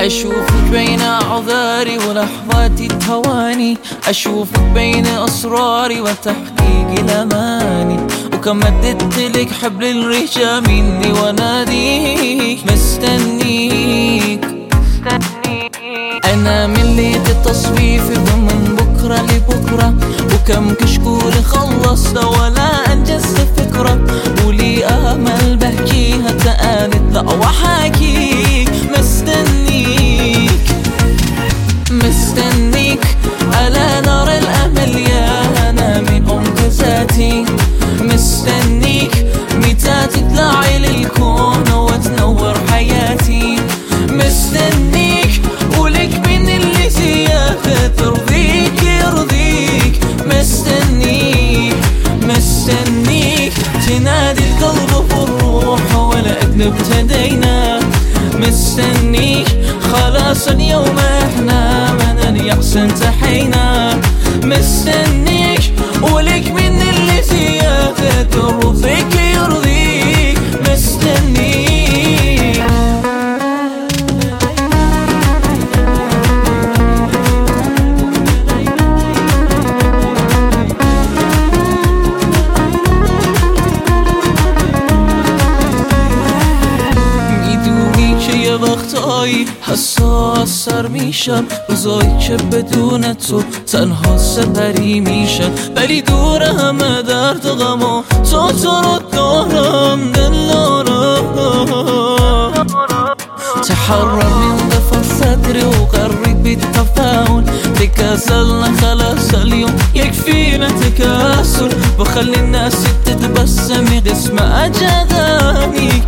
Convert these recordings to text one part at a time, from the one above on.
أشوفك بين أعذاري ولحظات التواني أشوفك بين أسراري وتحقيق الأماني وكم مددت لك حبل الرجا مني وناديك مستنيك أنا مليت التصويف ومن بكرة لبكرة وكم كشكول خلصت ولا أنجزت فكرة ولي أمل بحكيها تآلت لا وحاكيك مستنيك مستنيك على نار الأمل يا أنا من أم ذاتي مستنيك متى تطلعي للكون وتنور حياتي مستنيك ولك من اللي زيادة ترضيك يرضيك مستنيك مستنيك تنادي القلب والروح ولا أقلب تدينا مستنيك خلاص اليوم احنا من اليأس انتحينا مستنيك ولك من اللي زيادة ترضيك يرضيك مستنيك میدونی که یه وقتایی حساسر میشم روزایی که بدون تو تنها سپری میشم ولی دور همه درد و غم و تو تو رو دارم دلارم تحرر من ضفر صدري وقرب بالتفاؤل تكاسلنا خلاص اليوم يكفينا تكاسل وخلي الناس تتبسم اسمع اغانيك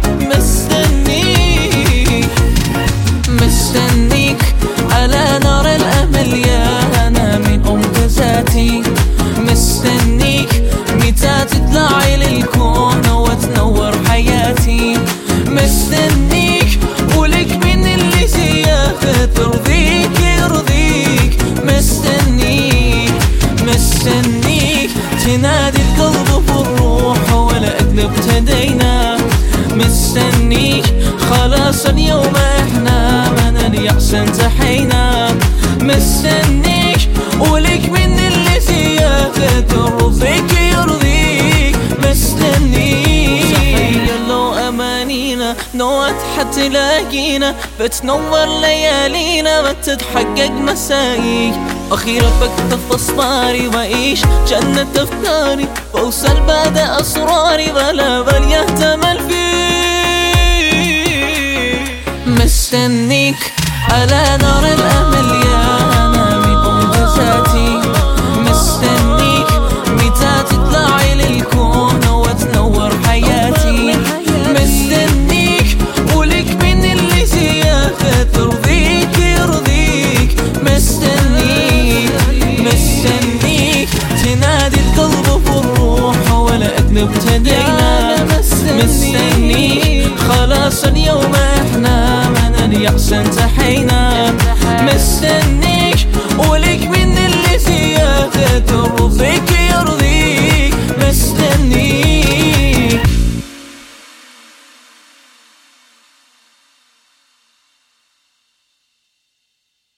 مستنيك مستنيك على نار الامل يا انا من ام ذاتي مستنيك متى تطلعي للكون وتنور حياتي مستنيك ولك من اللي زيادة ترضيك يرضيك مستنيك مستنيك تنادي القلب والروح ولا أقلب تدينا مستنيك خلاص اليوم احنا من اليأس انتحينا مستنيك ولك من اللي زيادة ترضيك يرضيك مستنيك تخيل لو أمانينا نوعد حتى تلاقينا بتنور ليالينا ما تتحقق مسايك أخيرا بكتف أصفاري وأعيش جنة أفكاري وأوصل بعد أسراري ولا بل يهتمل فيك مستنيك على نار الأمل يا أنا من أم ذاتي مستنيك متى تطلعي للكون وتنور حياتي مستنيك ولك من اللي زيادة ترضيك يرضيك مستنيك مستنيك تنادي القلب والروح ولا أقلب تدينا مستنيك خلاص اليوم احنا من اليأس انتحينا